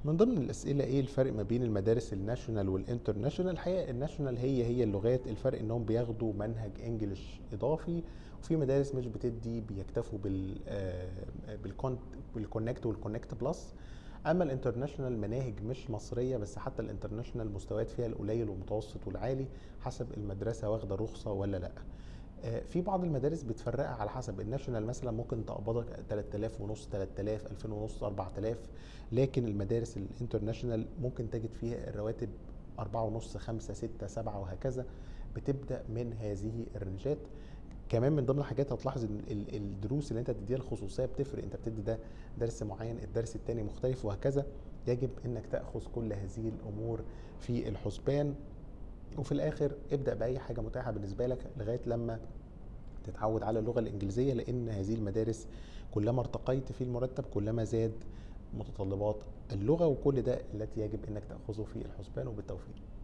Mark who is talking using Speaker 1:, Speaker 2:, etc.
Speaker 1: من ضمن الاسئله ايه الفرق ما بين المدارس الناشونال والانترناشونال الحقيقه الناشونال هي هي اللغات الفرق انهم بياخدوا منهج انجليش اضافي وفي مدارس مش بتدي بيكتفوا بال آه، بالكونت بالكونكت والكونكت بلس اما الانترناشونال مناهج مش مصريه بس حتى الانترناشونال مستويات فيها القليل والمتوسط والعالي حسب المدرسه واخده رخصه ولا لا آه، في بعض المدارس بتفرقها على حسب الناشونال مثلا ممكن تقبضك 3000 ونص 3000 2000 ونص 4000 لكن المدارس الانترناشونال ممكن تجد فيها الرواتب 4 ونص 5 6 7 وهكذا بتبدا من هذه الرنجات كمان من ضمن الحاجات هتلاحظ ان ال- الدروس اللي انت بتديها الخصوصيه بتفرق انت بتدي ده درس معين الدرس التاني مختلف وهكذا يجب انك تاخذ كل هذه الامور في الحسبان وفي الاخر ابدا باي حاجه متاحه بالنسبه لك لغايه لما تتعود على اللغه الانجليزيه لان هذه المدارس كلما ارتقيت في المرتب كلما زاد متطلبات اللغه وكل ده التي يجب انك تاخذه في الحسبان وبالتوفيق